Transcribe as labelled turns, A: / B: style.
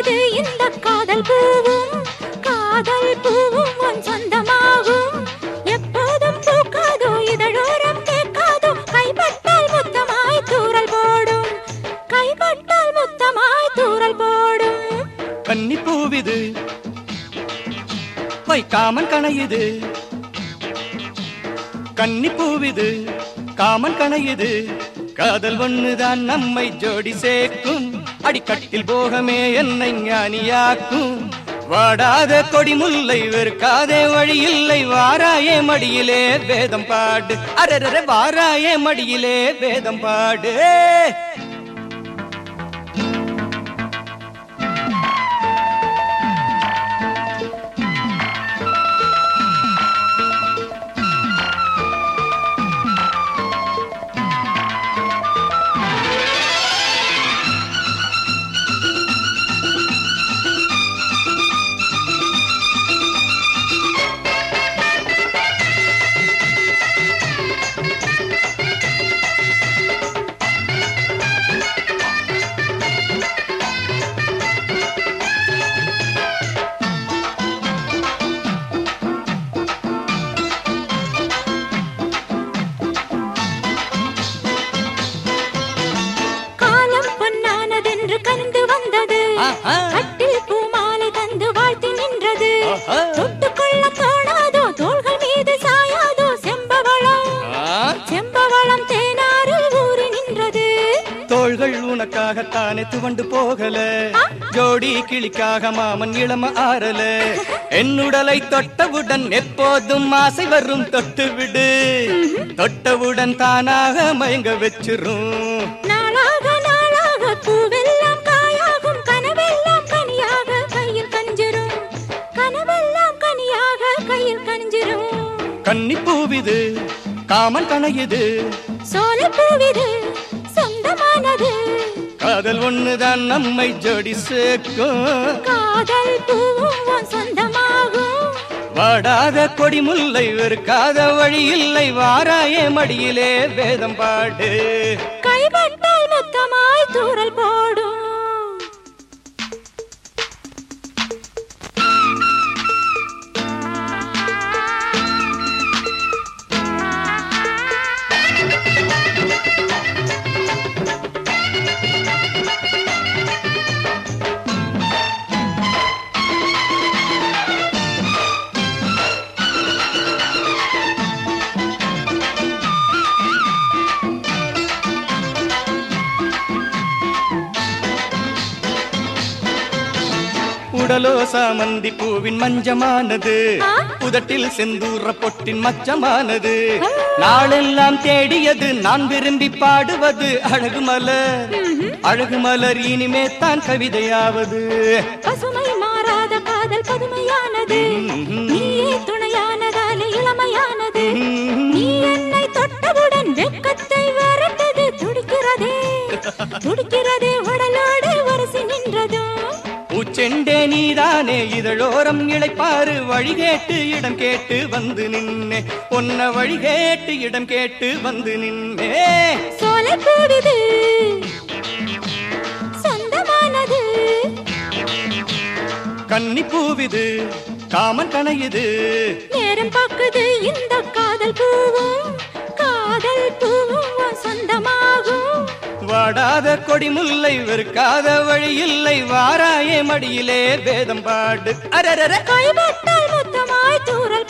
A: பாக்குது இந்த காதல் பூவும் காதல் பூவும் உன் சொந்தமாகும் எப்போதும் பூக்காதோ இதழோரம் கேட்காதோ கைப்பட்டால் முத்தமாய் தூறல் போடும் கைப்பட்டால் முத்தமாய் தூறல் போடும்
B: கன்னி பூவிது காமன் கணையுது கன்னி பூவிது காமன் கணையுது காதல் ஒண்ணுதான் நம்மை ஜோடி சேர்க்கும் அடிக்கட்டில் போகமே என்னை ஞானியாக்கும் வாடாத கொடி முல்லை வெறுக்காதே வழி இல்லை வாராயே மடியிலே வேதம் பாடு அரரர வாராயே மடியிலே வேதம் பாடு
A: காலம் பொன்னானதென்று கண்டு வந்தது
B: ஆஹா.
A: கட்டில் பூமாலை தந்து வாழ்த்தி நின்றது
B: ஆஹா.
A: தொட்டுக்கொள்ள தோணாதோ தோள்கள் மீது சாயாதோ செம்பவளம்
B: ஆ
A: செம்பவளம் தேனாரில் ஊறி நின்றது
B: தோள்கள் உனக்காகத்தானே துவண்டு போகல ஜோடி கிளிக்காக மாமன் இளம ஆறல என்னுடலை தொட்டவுடன் எப்போதும் ஆசை வரும் தொட்டு விடு தொட்டவுடன் தானாக மயங்க வச்சிரும்
A: நாளாக நாளாக பூவெல்லாம் காயாகும் கனவெல்லாம் கனியாக கையில் கஞ்சிரும் கனவெல்லாம் கனியாக கையில் கஞ்சிரும்
B: கன்னி பூவிது காமன் கணையுது
A: சோலை பூவிது சொந்தமானது
B: காதல் ஒண்ணுதான் நம்மை ஜோடி சேர்க்கும்
A: காதல் பூவும் உன் சொந்தமாகும்
B: வாடாத கொடி முல்லை வெறுக்காத வழி இல்லை வாராயே மடியிலே வேதம் பாடு
A: கைப்பட்டால் மொத்தமாய் தூறல் போடும்
B: உடலோ சாமந்தி பூவின் மஞ்சமானது
A: ஆ?
B: உதட்டில் செந்தூர பொட்டின் மச்சமானது நாளெல்லாம் தேடியது நான் விரும்பி பாடுவது அழகு மலர் அழகு மலர் இனிமே தான் கவிதையாவது
A: பசுமை மாறாத காதல் பதுமையானது நீயே துணையானதாலே இளமையானது நீ என்னை தொட்டவுடன் வெட்கத்தை வரட்டது துடிக்கிறதே துடிக்கிறதே உடலோடு வரிசை நின்றதோ
B: பூச்செண்டே நீதானே இதழோரம் இளைப்பாறு வழி கேட்டு இடம் கேட்டு வந்து நின்னே உன்ன வழி கேட்டு இடம் கேட்டு வந்து நின்னே
A: சோலை பூவிது சொந்தமானது
B: கன்னி பூவிது காமன் கணையுது
A: நேரம் பாக்குது இந்த காதல் பூவும் காதல் பூவும் உன் சொந்தமாகும்
B: வாடாத கொடி முல்லை வெறுக்காத வழி இல்லை வாராயே மடியிலே வேதம் பாடு அரரர
A: கைப்பட்டால் மொத்தமாய் தூறல்